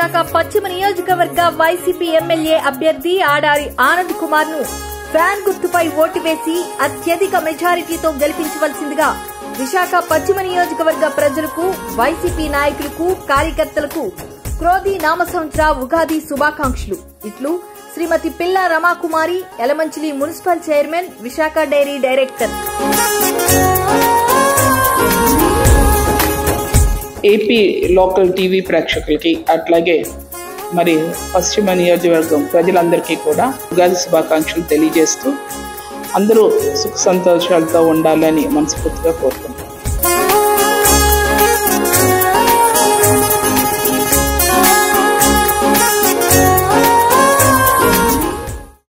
విశాఖ పశ్చిమ నియోజకవర్గ YCP MLA అభ్యర్థి ఆడారి ఆనంద్ కుమార్ ను ఫ్యాన్ గుర్తుపై ఓటు వేసి అత్యధిక మెజారిటీతో గెలిపించవలసిందిగా విశాఖ పశ్చిమ నియోజకవర్గ ప్రజలకు వైసీపీ నాయకులకు కార్యకర్తలకు క్రోధి నామ సంవత్సర ఉగాది శుభాకాంక్షలు ఇట్లు Shrimati Pilla Ramakumari Yelamanchili municipal chairman Visakha dairy director AP local TV ప్రేక్షకులకి అట్లాగే మరి పశ్చిమ నియోజకవర్గం ప్రజలందరికీ కూడా ఉగాది శుభాకాంక్షలు తెలియజేస్తూ అందరూ సుఖ సంతోషాలతో ఉండాలని మనస్ఫూర్తిగా కోరుకుంటున్నాను